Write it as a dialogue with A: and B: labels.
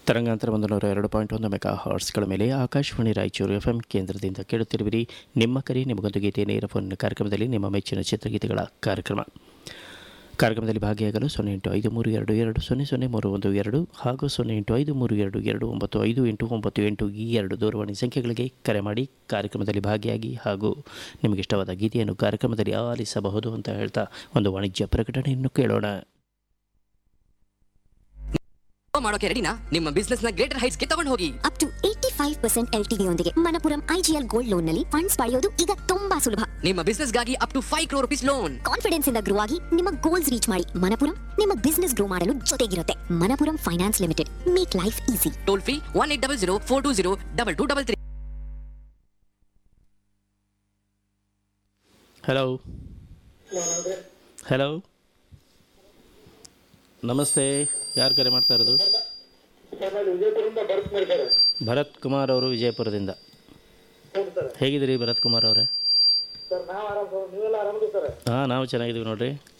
A: ತರಂಗಾಂತರ ಒಂದು ನೂರ ಎರಡು ಪಾಯಿಂಟ್ ಒಂದು ಮೆಗಾ ಹಾರ್ಟ್ಸ್ಗಳ ಮೇಲೆ ಆಕಾಶವಾಣಿ ರಾಯಚೂರು ಎಫ್ ಎಂ ಕೇಂದ್ರದಿಂದ ಕೇಳುತ್ತಿರುವಿರಿ ನಿಮ್ಮ ಕರೆ ನಿಮಗೊಂದು ಗೀತೆ ನೇರ ಫೋನ್ ಕಾರ್ಯಕ್ರಮದಲ್ಲಿ ನಿಮ್ಮ ಮೆಚ್ಚಿನ ಚಿತ್ರಗೀತೆಗಳ ಕಾರ್ಯಕ್ರಮ ಕಾರ್ಯಕ್ರಮದಲ್ಲಿ ಭಾಗಿಯಾಗಲು ಸೊನ್ನೆ ಎಂಟು ಐದು ಮೂರು ಎರಡು ಎರಡು ಸೊನ್ನೆ ಸೊನ್ನೆ ಮೂರು ಒಂದು ಎರಡು ಹಾಗೂ ಸೊನ್ನೆ ಎಂಟು ಐದು ಮೂರು ಎರಡು ಎರಡು ಒಂಬತ್ತು ಐದು ಎಂಟು ಒಂಬತ್ತು ಎಂಟು ಈ ಎರಡು ದೂರವಾಣಿ ಸಂಖ್ಯೆಗಳಿಗೆ ಕರೆ ಮಾಡಿ ಕಾರ್ಯಕ್ರಮದಲ್ಲಿ ಭಾಗಿಯಾಗಿ ಹಾಗೂ ನಿಮಗಿಷ್ಟವಾದ ಗೀತೆಯನ್ನು ಕಾರ್ಯಕ್ರಮದಲ್ಲಿ ಆಲಿಸಬಹುದು ಅಂತ ಹೇಳ್ತಾ ಒಂದು ವಾಣಿಜ್ಯ ಪ್ರಕಟಣೆಯನ್ನು ಕೇಳೋಣ
B: ಮಾಡೋಕೆ ರೆಡಿನಾ ನಿಮ್ಮ ಬಿಸ್ನೆಸ್ ನ ಗ್ರೇಟರ್ ಹೈಟ್ಸ್ ಗೆ ತಗೊಂಡು ಹೋಗಿ
C: up to eighty five percent L T ಯೊಂದಿಗೆ ಮಣಪುರಂ ಐಜಿಎಲ್ ಗೋಲ್ಡ್ ಲೋನ್ ನಲ್ಲಿ ಫಂಡ್ಸ್ ಪಡೆಯೋದು ಈಗ ತುಂಬಾ ಸುಲಭ
B: ನಿಮ್ಮ ಬಿಸ್ನೆಸ್ ಗಾಗಿ up to five crore rupees loan
C: confidence ಇಂದ ಗ್ರೋ ಆಗಿ ನಿಮ್ಮ ಗೋಲ್ಸ್ ರೀಚ್ ಮಾಡಿ ಮಣಪುರಂ ನಿಮ್ಮ ಬಿಸ್ನೆಸ್ ಗ್ರೋ ಮಾಡಲು ಜೊತೆಗಿರುತ್ತೆ Manappuram finance limited make life easy
B: toll free one eight double zero four two zero double two double three
A: hello hello ನಮಸ್ತೆ ಯಾರು ಕರೆ ಮಾಡ್ತಾ ಇರೋದು ಭರತ್ ಕುಮಾರ್ ಅವರು ವಿಜಯಪುರದಿಂದ ಹೇಗಿದ್ದೀರಿ ಭರತ್ ಕುಮಾರ್ ಅವರೇ ಹಾಂ ನಾವು ಚೆನ್ನಾಗಿದ್ದೀವಿ ನೋಡ್ರಿ